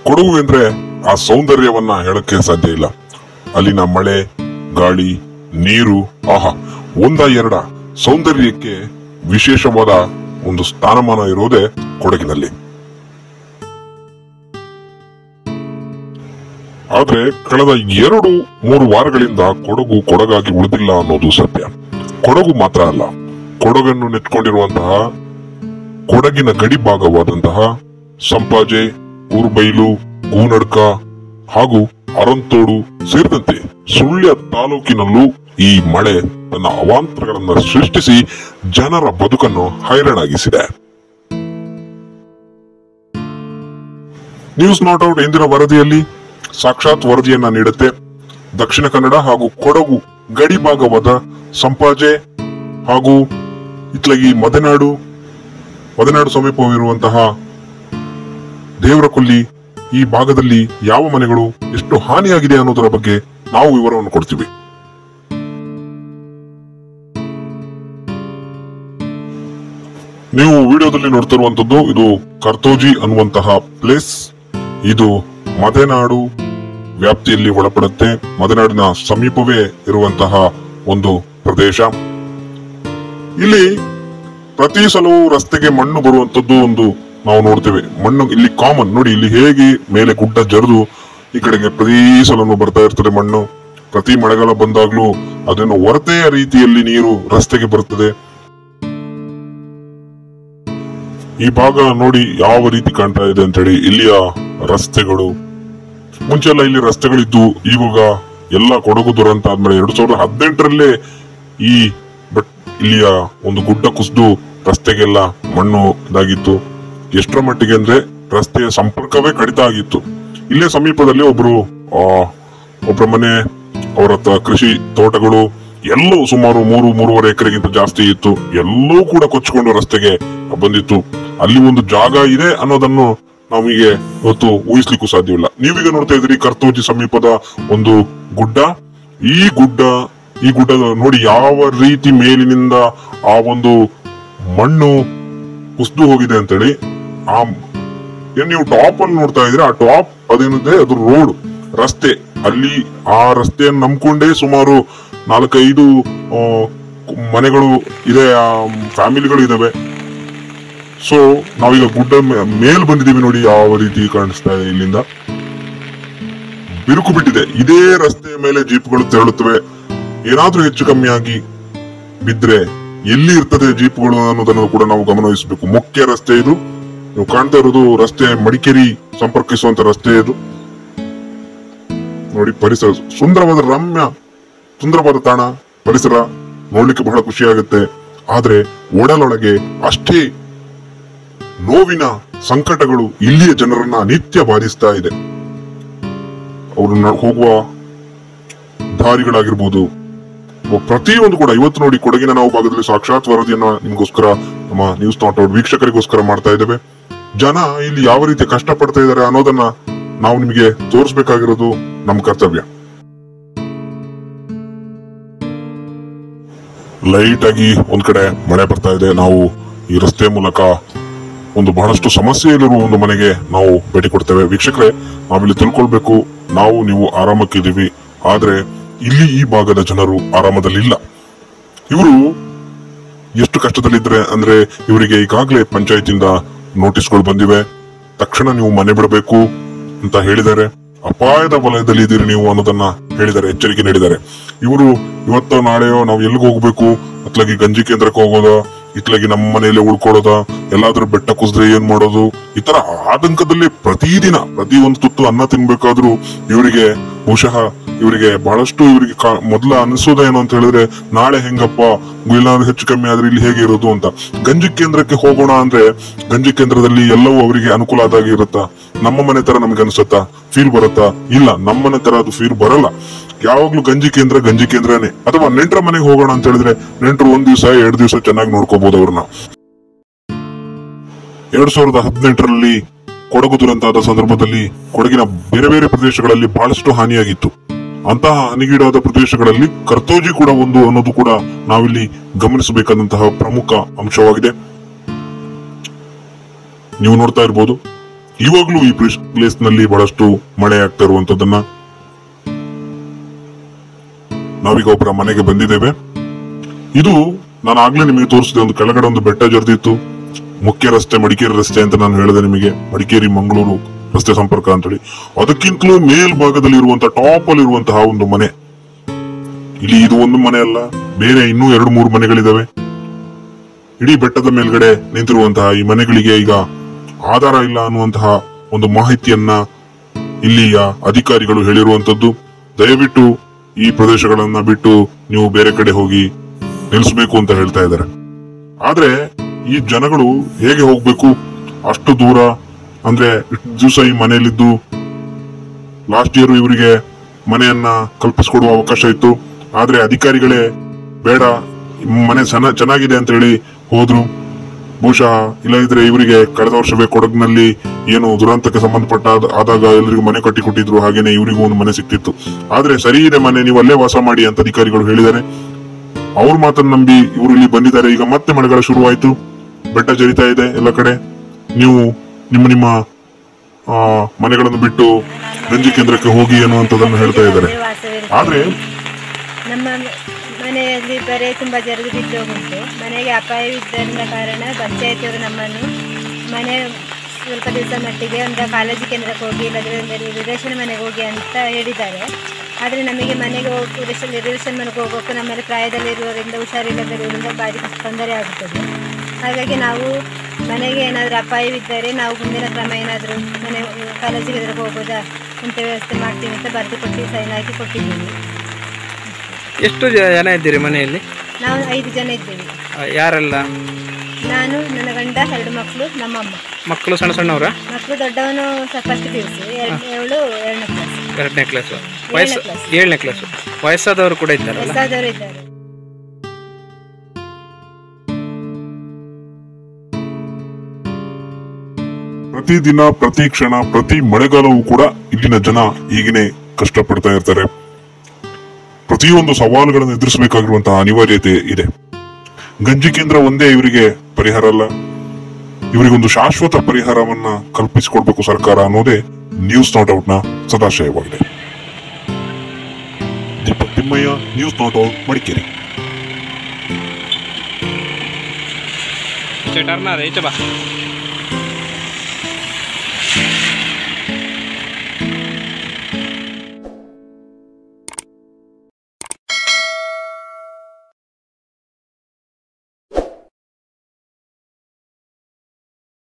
ಕೊಡಗು ಅಂದ್ರೆ ಆ ಸೌಂದರ್ಯವನ್ನ ಹೇಳಕ್ಕೆ ಸಾಧ್ಯ ಇಲ್ಲ ಅಲ್ಲಿನ ಮಳೆ ಗಾಳಿ ನೀರು ಆಹಾ ಒಂದ ಎರಡ ಸೌಂದರ್ಯಕ್ಕೆ ವಿಶೇಷವಾದ ಒಂದು ಸ್ಥಾನಮಾನ ಇರೋದೇ ಕೊಡಗಿನಲ್ಲಿ ಆದ್ರೆ ಕಳೆದ ಎರಡು ಮೂರು ವಾರಗಳಿಂದ ಕೊಡಗು ಕೊಡಗಾಗಿ ಉಳಿದಿಲ್ಲ ಅನ್ನೋದು ಸತ್ಯ ಕೊಡಗು ಮಾತ್ರ ಅಲ್ಲ ಕೊಡಗನ್ನು ನೆಚ್ಕೊಂಡಿರುವಂತಹ ಕೊಡಗಿನ ಗಡಿ ಭಾಗವಾದಂತಹ ಸಂಪಾಜೆ ಊರ್ಬೈಲು ಗೂನಡ್ಕ ಹಾಗೂ ಅರಂತೋಡು ಸೇರಿದಂತೆ ಸುಳ್ಯ ತಾಲೂಕಿನಲ್ಲೂ ಈ ಮಳೆ ತನ್ನ ಅವಾಂತರಗಳನ್ನು ಸೃಷ್ಟಿಸಿ ಜನರ ಬದುಕನ್ನು ಹೈರಾಣಾಗಿಸಿದೆ ನ್ಯೂಸ್ ನಾಟ್ ಔಟ್ ಎಂದಿನ ವರದಿಯಲ್ಲಿ ಸಾಕ್ಷಾತ್ ವರದಿಯನ್ನ ನೀಡುತ್ತೆ ದಕ್ಷಿಣ ಕನ್ನಡ ಹಾಗೂ ಕೊಡಗು ಗಡಿ ಭಾಗವಾದ ಸಂಪಾಜೆ ಹಾಗೂ ಇತ್ಲಗಿ ಮದೆನಾಡು ಮದೆನಾಡು ಸಮೀಪವಿರುವಂತಹ ದೇವರಕೊಲ್ಲಿ ಈ ಭಾಗದಲ್ಲಿ ಯಾವ ಮನೆಗಳು ಎಷ್ಟು ಹಾನಿಯಾಗಿದೆ ಅನ್ನೋದರ ಬಗ್ಗೆ ನಾವು ವಿವರವನ್ನು ಕೊಡ್ತೀವಿ ನೀವು ವಿಡಿಯೋದಲ್ಲಿ ನೋಡ್ತಿರುವಂತದ್ದು ಇದು ಕರ್ತೋಜಿ ಅನ್ನುವಂತಹ ಪ್ಲೇಸ್ ಇದು ಮದೆನಾಡು ವ್ಯಾಪ್ತಿಯಲ್ಲಿ ಒಳಪಡುತ್ತೆ ಮದೆನಾಡಿನ ಸಮೀಪವೇ ಇರುವಂತಹ ಒಂದು ಪ್ರದೇಶ ಇಲ್ಲಿ ಪ್ರತಿ ಸಲವೂ ರಸ್ತೆಗೆ ಮಣ್ಣು ಬರುವಂತದ್ದು ಒಂದು ನಾವು ನೋಡ್ತೇವೆ ಮಣ್ಣು ಇಲ್ಲಿ ಕಾಮನ್ ನೋಡಿ ಇಲ್ಲಿ ಹೇಗೆ ಮೇಲೆ ಗುಡ್ಡ ಜರಿದು ಈ ಕಡೆಗೆ ಪ್ರತಿ ಸಲನು ಬರ್ತಾ ಇರ್ತದೆ ಮಣ್ಣು ಪ್ರತಿ ಮಳೆಗಾಲ ಬಂದಾಗ್ಲೂ ಅದನ್ನು ಹೊರತೆಯ ರೀತಿಯಲ್ಲಿ ನೀರು ರಸ್ತೆಗೆ ಬರುತ್ತದೆ ಈ ಭಾಗ ನೋಡಿ ಯಾವ ರೀತಿ ಕಾಣ್ತಾ ಇದೆ ಅಂತೇಳಿ ಇಲ್ಲಿಯ ರಸ್ತೆಗಳು ಮುಂಚೆ ಎಲ್ಲ ಇಲ್ಲಿ ರಸ್ತೆಗಳಿದ್ದು ಇವಾಗ ಎಲ್ಲ ಕೊಡಗು ದುರಂತ ಆದ್ಮೇಲೆ ಎರಡ್ ಸಾವಿರದ ಹದಿನೆಂಟರಲ್ಲೇ ಈ ಬಟ್ ಇಲ್ಲಿಯ ಒಂದು ಗುಡ್ಡ ಕುಸಿದು ರಸ್ತೆಗೆಲ್ಲ ಮಣ್ಣು ಇದಾಗಿತ್ತು ಎಷ್ಟರ ಮಟ್ಟಿಗೆ ಅಂದ್ರೆ ರಸ್ತೆಯ ಸಂಪರ್ಕವೇ ಕಡಿತ ಆಗಿತ್ತು ಇಲ್ಲೇ ಸಮೀಪದಲ್ಲಿ ಒಬ್ರು ಆ ಒಬ್ಬರ ಮನೆ ಅವರ ಹತ್ರ ಕೃಷಿ ತೋಟಗಳು ಎಲ್ಲವೂ ಸುಮಾರು ಮೂರು ಮೂರುವರೆ ಎಕರೆಗಿಂತ ಜಾಸ್ತಿ ಇತ್ತು ಎಲ್ಲವೂ ಕೂಡ ಕೊಚ್ಚಿಕೊಂಡು ರಸ್ತೆಗೆ ಬಂದಿತ್ತು ಅಲ್ಲಿ ಒಂದು ಜಾಗ ಇದೆ ಅನ್ನೋದನ್ನು ನಮಗೆ ಇವತ್ತು ಊಹಿಸ್ಲಿಕ್ಕೂ ಸಾಧ್ಯವಿಲ್ಲ ನೀವೀಗ ನೋಡ್ತಾ ಇದ್ರಿ ಕರ್ತೋಜಿ ಸಮೀಪದ ಒಂದು ಗುಡ್ಡ ಈ ಗುಡ್ಡ ಈ ಗುಡ್ಡದ ನೋಡಿ ಯಾವ ರೀತಿ ಮೇಲಿನಿಂದ ಆ ಒಂದು ಮಣ್ಣು ಕುಸಿದು ಹೋಗಿದೆ ಅಂತೇಳಿ ಆ ಏನ್ ನೀವು ಟಾಪ್ ಅಲ್ಲಿ ನೋಡ್ತಾ ಇದ್ರೆ ಆ ಟಾಪ್ ಅದೇನಿದೆ ಅದು ರೋಡ್ ರಸ್ತೆ ಅಲ್ಲಿ ಆ ರಸ್ತೆಯನ್ನು ನಂಬ್ಕೊಂಡೇ ಸುಮಾರು ನಾಲ್ಕೈದು ಆ, ಮನೆಗಳು ಇದೆ ಫ್ಯಾಮಿಲಿಗಳು ಇದಾವೆ ಸೊ ನಾವೀಗ ಗುಡ್ಡ ಮೇ- ಮೇಲ್ ಬಂದಿದೀವಿ ನೋಡಿ ಯಾವ ರೀತಿ ಕಾಣಿಸ್ತಾ ಇದೆ ಇಲ್ಲಿಂದ ಬಿರುಕು ಬಿಟ್ಟಿದೆ ಇದೇ ರಸ್ತೆಯ ಮೇಲೆ ಜೀಪ್ಗಳು ತೆರಳುತ್ತವೆ ಏನಾದ್ರೂ ಹೆಚ್ಚು ಕಮ್ಮಿ ಆಗಿ ಬಿದ್ರೆ ಎಲ್ಲಿ ಇರ್ತದೆ ಜೀಪ್ಗಳು ಅನ್ನೋದನ್ನು ಕೂಡ ನಾವು ಗಮನವಹಿಸಬೇಕು ಮುಖ್ಯ ರಸ್ತೆ ಇದು ನೀವು ಕಾಣ್ತಾ ಇರೋದು ರಸ್ತೆ ಮಡಿಕೇರಿ ಸಂಪರ್ಕಿಸುವಂತ ರಸ್ತೆ ಇದು ನೋಡಿ ಪರಿಸರ ಸುಂದರವಾದ ರಮ್ಯ ಸುಂದರವಾದ ತಾಣ ಪರಿಸರ ನೋಡ್ಲಿಕ್ಕೆ ಬಹಳ ಖುಷಿ ಆಗುತ್ತೆ ಆದ್ರೆ ಒಡಲೊಳಗೆ ಅಷ್ಟೇ ನೋವಿನ ಸಂಕಟಗಳು ಇಲ್ಲಿಯ ಜನರನ್ನ ನಿತ್ಯ ಬಾಧಿಸ್ತಾ ಇದೆ ಅವರು ನ- ಹೋಗುವ ದಾರಿಗಳಾಗಿರ್ಬೋದು ಒ- ಪ್ರತಿಯೊಂದು ಕೂಡ ಇವತ್ತು ನೋಡಿ ಕೊಡಗಿನ ನಾವು ಭಾಗದಲ್ಲಿ ಸಾಕ್ಷಾತ್ ವರದಿಯನ್ನ ನಿಮ್ಗೋಸ್ಕರ ನಮ್ಮ ನ್ಯೂಸ್ ನಾಟ್ ಔಟ್ ವೀಕ್ಷಕರಿಗೋಸ್ಕರ ಮಾಡ್ತಾ ಇದ್ದೇವೆ ಜನ ಇಲ್ಲಿ ಯಾವ ರೀತಿ ಕಷ್ಟ ಪಡ್ತಾ ಇದ್ದಾರೆ ಅನ್ನೋದನ್ನ ನಾವು ನಿಮಗೆ ತೋರಿಸ್ಬೇಕಾಗಿರೋದು ನಮ್ಮ ಕರ್ತವ್ಯ ಲೈಟ್ ಆಗಿ ಒಂದ್ ಕಡೆ ಮಳೆ ಬರ್ತಾ ಇದೆ ನಾವು ಈ ರಸ್ತೆ ಮೂಲಕ ಒಂದು ಬಹಳಷ್ಟು ಸಮಸ್ಯೆಯಲ್ಲಿರುವ ಒಂದು ಮನೆಗೆ ನಾವು ಭೇಟಿ ಕೊಡ್ತೇವೆ ವೀಕ್ಷಕರೇ ನಾವಿಲ್ಲಿ ತಿಳ್ಕೊಳ್ಬೇಕು ನಾವು ನೀವು ಆರಾಮಕ್ಕಿದ್ದೀವಿ ಆದ್ರೆ ಇಲ್ಲಿ ಈ ಭಾಗದ ಜನರು ಆರಾಮದಲ್ಲಿಲ್ಲ ಇವರು ಎಷ್ಟು ಕಷ್ಟದಲ್ಲಿದ್ರೆ ಅಂದ್ರೆ ಇವರಿಗೆ ಈಗಾಗಲೇ ಪಂಚಾಯತಿಂದ ನೋಟಿಸ್ಗಳು ಬಂದಿವೆ ತಕ್ಷಣ ನೀವು ಮನೆ ಬಿಡಬೇಕು ಅಂತ ಹೇಳಿದ್ದಾರೆ ಅಪಾಯದ ವಲಯದಲ್ಲಿ ಇದ್ದೀರಿ ನೀವು ಅನ್ನೋದನ್ನ ಹೇಳಿದ್ದಾರೆ ಎಚ್ಚರಿಕೆ ನೀಡಿದ್ದಾರೆ ಇವರು ಇವತ್ತೋ ನಾಳೆಯೋ ನಾವು ಎಲ್ಲಿಗೆ ಹೋಗ್ಬೇಕು ಅತ್ಲಾಗಿ ಗಂಜಿ ಕೇಂದ್ರಕ್ಕೆ ಹೋಗೋದಾ ಇತ್ಲಾಗಿ ನಮ್ಮ ಮನೆಯಲ್ಲೇ ಉಳ್ಕೊಳ್ಳೋದ ಎಲ್ಲಾದ್ರೂ ಬೆಟ್ಟ ಕುಸಿದ್ರೆ ಏನ್ ಮಾಡೋದು ಈ ತರ ಆತಂಕದಲ್ಲಿ ಪ್ರತಿದಿನ ಪ್ರತಿ ಒಂದು ತುತ್ತು ಅನ್ನ ತಿನ್ಬೇಕಾದ್ರೂ ಇವರಿಗೆ ಬಹುಶಃ ಇವರಿಗೆ ಬಹಳಷ್ಟು ಇವರಿಗೆ ಕಾ- ಮೊದ್ಲ ಅನಿಸೋದೇನು ಅಂತ ಹೇಳಿದ್ರೆ ನಾಳೆ ಹೆಂಗಪ್ಪ ಏನಾದ್ರು ಹೆಚ್ಚು ಕಮ್ಮಿ ಆದ್ರೆ ಇಲ್ಲಿ ಹೇಗೆ ಇರೋದು ಅಂತ ಗಂಜಿ ಕೇಂದ್ರಕ್ಕೆ ಹೋಗೋಣ ಅಂದ್ರೆ ಗಂಜಿ ಕೇಂದ್ರದಲ್ಲಿ ಎಲ್ಲವೂ ಅವರಿಗೆ ಅನುಕೂಲ ಆದಾಗಿ ಇರುತ್ತಾ ನಮ್ಮ ಮನೆ ತರ ನಮ್ಗೆ ಅನ್ಸುತ್ತಾ ಫೀಲ್ ಬರುತ್ತಾ ಇಲ್ಲ ನಮ್ಮ ಮನೆ ತರ ಅದು ಫೀಲ್ ಬರಲ್ಲ ಯಾವಾಗ್ಲೂ ಗಂಜಿ ಕೇಂದ್ರ ಗಂಜಿ ಕೇಂದ್ರನೇ ಅಥವಾ ನೆಂಟರ ಮನೆಗೆ ಹೋಗೋಣ ಅಂತ ಹೇಳಿದ್ರೆ ನೆಂಟರು ಒಂದ್ ದಿವಸ ಎರಡ್ ದಿವಸ ಚೆನ್ನಾಗಿ ನೋಡ್ಕೋಬಹುದು ಅವ್ರನ್ನ ಎರಡ್ ಸಾವಿರದ ಹದಿನೆಂಟರಲ್ಲಿ ಕೊಡಗು ದುರಂತ ಆದ ಸಂದರ್ಭದಲ್ಲಿ ಕೊಡಗಿನ ಬೇರೆ ಬೇರೆ ಪ್ರದೇಶಗಳಲ್ಲಿ ಬಹಳಷ್ಟು ಹಾನಿಯಾಗಿತ್ತು ಅಂತಹ ಹಾನಿಗೀಡಾದ ಪ್ರದೇಶಗಳಲ್ಲಿ ಕರ್ತೋಜಿ ಕೂಡ ಒಂದು ಅನ್ನೋದು ಕೂಡ ನಾವಿಲ್ಲಿ ಗಮನಿಸಬೇಕಾದಂತಹ ಪ್ರಮುಖ ಅಂಶವಾಗಿದೆ ನೀವು ನೋಡ್ತಾ ಇರ್ಬೋದು ಇವಾಗ್ಲೂ ಈ ಪ್ಲೇಸ್ ನಲ್ಲಿ ಬಹಳಷ್ಟು ಮಳೆ ಆಗ್ತಾ ಇರುವಂತದನ್ನ ನಾವೀಗ ಒಬ್ಬರ ಮನೆಗೆ ಬಂದಿದ್ದೇವೆ ಇದು ನಾನು ಆಗ್ಲೇ ನಿಮಗೆ ತೋರಿಸಿದೆ ಒಂದು ಕೆಳಗಡೆ ಒಂದು ಬೆಟ್ಟ ಜರ್ದಿತ್ತು ಮುಖ್ಯ ರಸ್ತೆ ಮಡಿಕೇರಿ ರಸ್ತೆ ಅಂತ ನಾನು ಹೇಳಿದೆ ನಿಮಗೆ ಮಡಿಕೇರಿ ಮಂಗಳೂರು ರಸ್ತೆ ಸಂಪರ್ಕ ಅಂತೇಳಿ ಅದಕ್ಕಿಂತಲೂ ಮೇಲ್ಭಾಗದಲ್ಲಿ ಇರುವಂತಹ ಟಾಪ್ ಅಲ್ಲಿ ಇರುವಂತಹ ಒಂದು ಮನೆ ಇಲ್ಲಿ ಇದು ಒಂದು ಮನೆ ಅಲ್ಲ ಬೇರೆ ಇನ್ನೂ ಎರಡು ಮೂರು ಮನೆಗಳಿದಾವೆ ಇಡೀ ಬೆಟ್ಟದ ಮೇಲ್ಗಡೆ ನಿಂತಿರುವಂತಹ ಈ ಮನೆಗಳಿಗೆ ಈಗ ಆಧಾರ ಇಲ್ಲ ಅನ್ನುವಂತಹ ಒಂದು ಮಾಹಿತಿಯನ್ನ ಇಲ್ಲಿಯ ಅಧಿಕಾರಿಗಳು ಹೇಳಿರುವಂತದ್ದು ದಯವಿಟ್ಟು ಈ ಪ್ರದೇಶಗಳನ್ನ ಬಿಟ್ಟು ನೀವು ಬೇರೆ ಕಡೆ ಹೋಗಿ ನಿಲ್ಲಿಸಬೇಕು ಅಂತ ಹೇಳ್ತಾ ಇದ್ದಾರೆ ಆದ್ರೆ ಈ ಜನಗಳು ಹೇಗೆ ಹೋಗ್ಬೇಕು ಅಷ್ಟು ದೂರ ಅಂದ್ರೆ ಇಷ್ಟು ದಿವಸ ಈ ಮನೆಯಲ್ಲಿದ್ದು ಲಾಸ್ಟ್ ಇಯರ್ ಇವರಿಗೆ ಮನೆಯನ್ನ ಕಲ್ಪಿಸಿಕೊಡುವ ಅವಕಾಶ ಇತ್ತು ಆದ್ರೆ ಅಧಿಕಾರಿಗಳೇ ಬೇಡ ಮನೆ ಚೆನ್ನ ಚೆನ್ನಾಗಿದೆ ಅಂತ ಹೇಳಿ ಹೋದ್ರು ಬಹುಶಃ ಇಲ್ಲದಿದ್ರೆ ಇವರಿಗೆ ಕಳೆದ ವರ್ಷವೇ ಕೊಡಗಿನಲ್ಲಿ ಏನು ದುರಂತಕ್ಕೆ ಸಂಬಂಧಪಟ್ಟ ಆದ- ಆದಾಗ ಎಲ್ಲರಿಗೂ ಮನೆ ಕಟ್ಟಿ ಕೊಟ್ಟಿದ್ರು ಹಾಗೇನೆ ಇವರಿಗೂ ಒಂದು ಮನೆ ಸಿಕ್ತಿತ್ತು ಆದ್ರೆ ಸರಿ ಇದೆ ಮನೆ ನೀವು ಅಲ್ಲೇ ವಾಸ ಮಾಡಿ ಅಂತ ಅಧಿಕಾರಿಗಳು ಹೇಳಿದ್ದಾರೆ ಅವ್ರ ಮಾತನ್ನ ನಂಬಿ ಇವರು ಇಲ್ಲಿ ಬಂದಿದ್ದಾರೆ ಈಗ ಮತ್ತೆ ಮಳೆಗಾಲ ಶುರುವಾಯ್ತು ಬೆಟ್ಟ ಜರಿತಾ ಇದೆ ಎಲ್ಲ ಕಡೆ ನೀವು ನಿಮ್ಮ ನಿಮ್ಮ ಆ, ಮನೆಗಳನ್ನು ಬಿಟ್ಟು ಗಂಜಿ ಕೇಂದ್ರಕ್ಕೆ ಹೋಗಿ ಅನ್ನುವಂಥದ್ದನ್ನು ಹೇಳ್ತಾ ಇದ್ದಾರೆ ವಾಸವಿರುತ್ತದೆ. ಆದ್ರೆ ನಮ್ಮ ಮನೆಯಲ್ಲಿ ಬರೆ ತುಂಬ ಜರುಗಿ ಬಿದ್ದೋಗುಂಟು ಮನೆಗೆ ಅಪಾಯವಿದ್ದರಿಂದ ಕಾರಣ ಪಂಚಾಯತಿಯವರು ನಮ್ಮನ್ನು ಮನೆ ಸ್ವಲ್ಪ ದಿವಸ ಮಟ್ಟಿಗೆ ಒಂದು ಕಾಲೇಜು ಕೇಂದ್ರಕ್ಕೆ ಹೋಗಿ ಇಲ್ಲದ್ರೆ ಒಂದು ರಿಲೇಷನ್ ಮನೆಗೆ ಹೋಗಿ ಅಂತ ಹೇಳಿದ್ದಾರೆ ಆದರೆ ನಮಗೆ ಮನೆಗೆ ಹೋಗಿ ರಿಲೇಷನ್ ರಿಲೇಷನ್ ಮನೆಗೆ ಹೋಗೋಕ್ಕೂ ನಮ್ಮಲ್ಲಿ ಪ್ರಾಯದಲ್ಲಿರುವವರಿಂದ ಹುಷಾರಿಲ್ಲದಿರುವುದರಿಂದ ಭಾರಿ ತೊಂದರೆ ಆಗುತ್ತದೆ ಹಾಗಾಗಿ ನಾವು ಮನೆಗೆ ಏನಾದರೂ ಅಪಾಯವಿದ್ದರೆ ನಾವು ಮುಂದಿನ ಕ್ರಮ ಏನಾದರೂ ಮನೆ ಕಾಲೇಜು ಕೇಂದ್ರಕ್ಕೆ ಹೋಗೋದಾ ಅಂತ ವ್ಯವಸ್ಥೆ ಮಾಡ್ತೀವಿ ಅಂತ ಬರೆದು ಕೊಟ್ಟು ಸೈನ್ ಹಾಕಿ ಕೊಟ್ಟಿದ್ದೀವಿ ಎಷ್ಟು ಜ- ಜನ ಇದ್ದೀರಿ ಮನೆಯಲ್ಲಿ ನಾವು ಐದು ಜನ ಇದ್ದೇವೆ ಆ, ಯಾರೆಲ್ಲ ನಾನು ನನ್ನ ಗಂಡ ಎರಡು ಮಕ್ಕಳು ನಮ್ಮಮ್ಮ ಮಕ್ಕಳು ಸಣ್ಣ ಸಣ್ಣವರ ಮಕ್ಕಳು ದೊಡ್ಡವನು ಫಸ್ಟ್ ಪಿ ಯು ಸಿ ಏಳು ಎರಡನೇ ಕ್ಲಾಸ್ ಎರಡನೇ ಕ್ಲಾಸು ವಯಸ್ಸು class. ಏಳನೇ ಕ್ಲಾಸು ವಯಸ್ಸಾದವರು ಕೂಡ ಇದ್ದಾರಲ್ಲ ಹೊಸದವರು ಇದ್ದಾರೆ ಪ್ರತಿದಿನ ಪ್ರತಿ ಕ್ಷಣ ಪ್ರತಿ ಮಳೆಗಾಲವೂ ಕೂಡ ಇಲ್ಲಿನ ಜನ ಹೀಗೇನೆ ಕಷ್ಟಪಡ್ತಾ ಇರ್ತಾರೆ ಪ್ರತಿಯೊಂದು ಸವಾಲುಗಳನ್ನು ಎದುರಿಸಬೇಕಾಗಿರುವಂತಹ ಅನಿವಾರ್ಯತೆ ಇದೆ ಗಂಜಿ ಕೇಂದ್ರ ಒಂದೇ ಇವರಿಗೆ ಪರಿಹಾರ ಅಲ್ಲ ಇವರಿಗೊಂದು ಶಾಶ್ವತ ಪರಿಹಾರವನ್ನ ಕಲ್ಪಿಸಿಕೊಡ್ಬೇಕು ಸರ್ಕಾರ ಅನ್ನೋದೇ ನ್ಯೂಸ್ ನಾಟ್ ಔಟ್ ನ ಸದಾಶಯವಾಗಿದೆ Deepak Thimmaiah News Not Out Madikeri ಟರ್ನಾರೆ ಈಚೆ ಬಾ